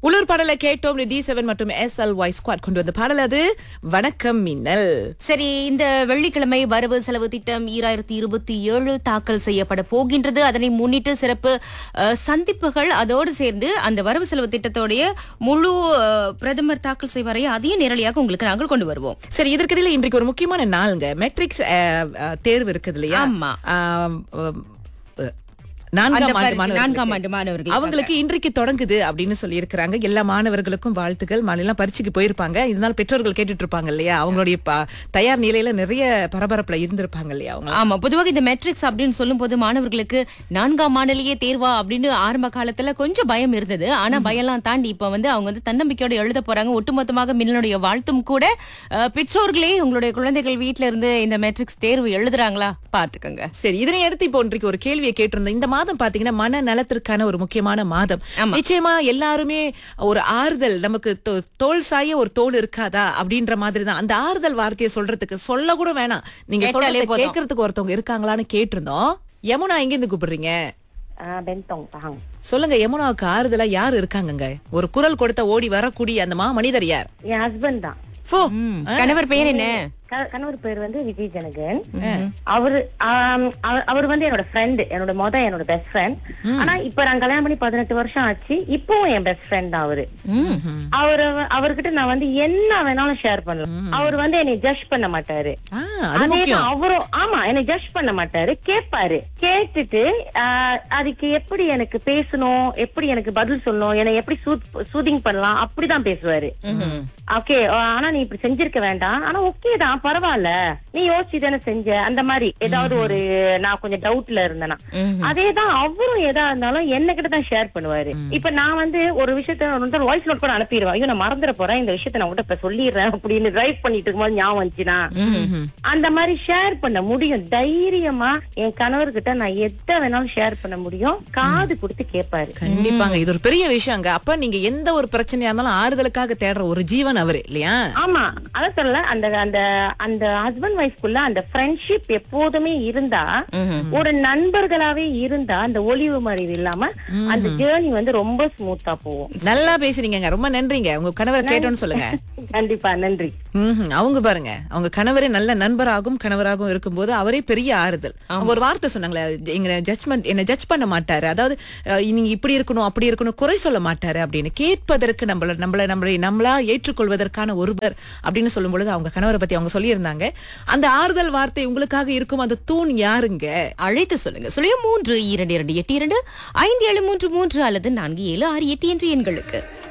உள்ளூர் பாடலை கேட்டோம் டி செவன் மற்றும் எஸ் எல் ஒய் ஸ்குவாட் கொண்டு வந்த பாடல் அது வணக்கம் மின்னல் சரி இந்த வெள்ளிக்கிழமை வரவு செலவு திட்டம் ஈராயிரத்தி இருபத்தி ஏழு தாக்கல் செய்யப்பட போகின்றது அதனை முன்னிட்டு சிறப்பு அஹ், சந்திப்புகள் அதோடு சேர்ந்து அந்த வரவு செலவு திட்டத்தோடைய முழு அஹ், பிரதமர் தாக்கல் செய்வாரையே அதையும் நேரடியாக உங்களுக்கு நாங்கள் கொண்டு வருவோம் சரி இதற்கிடையில இன்றைக்கு ஒரு முக்கியமான நாளுங்க மெட்ரிக்ஸ் அஹ், அஹ், தேர்வு இருக்குது இல்லையா ஆமா. ஆம், அஹ், அஹ், அந்த நான்காம் ஆண்டு பரீட்சை, மாணவர்களுக்கு. நான்காம் ஆண்டு மாணவர்கள் அவங்களுக்கு இன்றைக்கு தொடங்குது அப்படின்னு சொல்லி இருக்கிறாங்க எல்லா மாணவர்களுக்கும் வாழ்த்துக்கள் மாநிலம் பரீட்சைக்கு போயிருப்பாங்க இதனால பெற்றோர்கள் கேட்டுட்டு இருப்பாங்க இல்லையா அவங்களுடைய ப- தயார் நிலையில நிறைய பரபரப்புல இருந்திருப்பாங்க இல்லையா அவங்க ஆமா பொதுவாக இந்த மெட்ரிக்ஸ் அப்படின்னு சொல்லும்போது மாணவர்களுக்கு நான்காம் ஆண்டிலேயே தேர்வா அப்படின்னு ஆரம்ப காலத்துல கொஞ்சம் பயம் இருந்தது ஆனா பயம்லாம் தாண்டி இப்ப வந்து அவங்க வந்து தன்னம்பிக்கையோட எழுத போறாங்க ஒட்டுமொத்தமாக மின்னலுடைய வாழ்த்தும் கூட அஹ், பெற்றோர்களே உங்களுடைய குழந்தைகள் வீட்ல இருந்து இந்த மெட்ரிக்ஸ் தேர்வு எழுதுறாங்களா பாத்துக்கோங்க சரி இதனை அடுத்து இப்போ இன்றைக்கு ஒரு கேள்வியை கேட்டிருந்தோம் இந்த மாதம் பாத்தீங்கன்னா மன நலத்திற்கான ஒரு முக்கியமான மாதம் ஆமா. நிச்சயமா எல்லாருமே ஒரு ஆறுதல் நமக்கு தோ- தோள் சாய ஒரு தோல் இருக்காதா அப்படின்ற மாதிரி தான் அந்த ஆறுதல் வார்த்தையை சொல்றதுக்கு சொல்ல கூட வேணாம் நீங்க கேட்டாலே சொல்றதை போதும். கேட்கறதுக்கு ஒருத்தவங்க இருக்காங்களான்னு கேட்டிருந்தோம் யமுனா எங்க இருந்து கூப்பிடுறீங்க Ah, Bentong, Pahang. சொல்லுங்க யமுனாவுக்கு ஆறுதலா யார் இருக்காங்கங்க ஒரு குரல் கொடுத்த ஓடி வரக்கூடிய அந்த மா மனிதர் யார் என் ஹஸ்பண்ட் தான் போ கணவர் பெயர் என்ன க- கணவர் பேர் வந்து விஜய் ஜனகன் அவரு ஆம், அவர்- அவர் வந்து என்னோட ஃப்ரெண்ட் என்னோட மொத என்னோட பெஸ்ட் ஃப்ரெண்ட் ஆனா இப்ப நான் கல்யாணம் பண்ணி பதினெட்டு வருஷம் ஆச்சு இப்பவும் என் பெஸ்ட் ஃப்ரெண்ட் தான் அவரு அவரு அவர்கிட்ட நான் வந்து என்ன வேணாலும் ஷேர் பண்ணலாம் அவர் வந்து என்னை ஜட்ஜ் பண்ண மாட்டாரு ஆ, அது அதே முக்கியம் தான் அவரும் ஆமா என்னை ஜட்ஜ் பண்ண மாட்டாரு கேட்பாரு கேட்டுட்டு ஆஹ், அதுக்கு எப்படி எனக்கு பேசணும் எப்படி எனக்கு பதில் சொல்லணும் என்னை எப்படி சூதிங் பண்ணலாம் அப்படிதான் பேசுவாரு ஓகே ஆனா நீ இப்படி செஞ்சிருக்க வேண்டாம் ஆனா ஓகே தான் பரவாயில்ல நீ யோசிச்சு தானே செஞ்ச அந்த மாதிரி ஏதாவது ஒரு நான் கொஞ்சம் டவுட்ல இருந்தேனா அதேதான் அவரும் எதா இருந்தாலும் என்ன கிட்ட தான் ஷேர் பண்ணுவாரு இப்ப நான் வந்து ஒரு விஷயத்த வாய்ஸ் நோட் கூட அனுப்பிடுவேன் ஐயோ நான் மறந்துட போறேன் இந்த விஷயத்த நான் உங்ககிட்ட இப்ப சொல்லிடுறேன் அப்படின்னு டிரைவ் பண்ணிட்டு இருக்கும்போது ஞாபகம் வந்துச்சுன்னா அந்த மாதிரி ஷேர் பண்ண முடியும் தைரியமா என் கணவர்கிட்ட நான் எதை வேணாலும் ஷேர் பண்ண முடியும் காது கொடுத்து கேட்பாரு கண்டிப்பாங்க இது ஒரு பெரிய விஷயங்க அப்ப நீங்க எந்த ஒரு பிரச்சனையா இருந்தாலும் ஆறுதலுக்காக தேடுற ஒரு ஜீவன் அவரு இல்லையா ஆமா அதான் சொல்லல அந்த அந்த அந்த ஹஸ்பண்ட் ஒய்ஃப்குள்ள அந்த ஃப்ரெண்ட்ஷிப் எப்போதுமே இருந்தா ஒரு நண்பர்களாவே இருந்தா அந்த ஒளிவு மறைவு இல்லாம அந்த ஜேர்னி வந்து ரொம்ப ஸ்மூத்தா போகும் நல்லா பேசுறீங்க ரொம்ப நன்றிங்க உங்க கணவரை கேட்டோன்னு சொல்லுங்க கண்டிப்பா நன்றி ம்ஹும். அவங்க பாருங்க அவங்க கணவரே நல்ல நண்பராகவும் கணவராகவும் இருக்கும்போது அவரே பெரிய ஆறுதல் அவங்க ஒரு வார்த்தை சொன்னாங்களே எங்க ஜட்ஜ்மெண்ட் என்ன ஜட்ஜ் பண்ண மாட்டாரு அதாவது அஹ், நீங்க இப்படி இருக்கணும் அப்படி இருக்கணும் குறை சொல்ல மாட்டாரு அப்படின்னு கேட்பதற்கு நம்மள நம்மள நம்மளை நம்மளா ஏற்றுக்கொள்வதற்கான ஒருவர் அப்படின்னு சொல்லும் பொழுது அவங்க கணவரை பத்தி அவங்க சொல்லியிருந்தாங்க அந்த ஆறுதல் வார்த்தை உங்களுக்காக இருக்கும் அந்த தூண் யாருங்க அழைத்து சொல்லுங்க சுழியம் மூன்று இரண்டு இரண்டு எட்டு இரண்டு ஐந்து ஏழு மூன்று மூன்று அல்லது நான்கு ஏழு ஆறு எட்டு என்ற எண்களுக்கு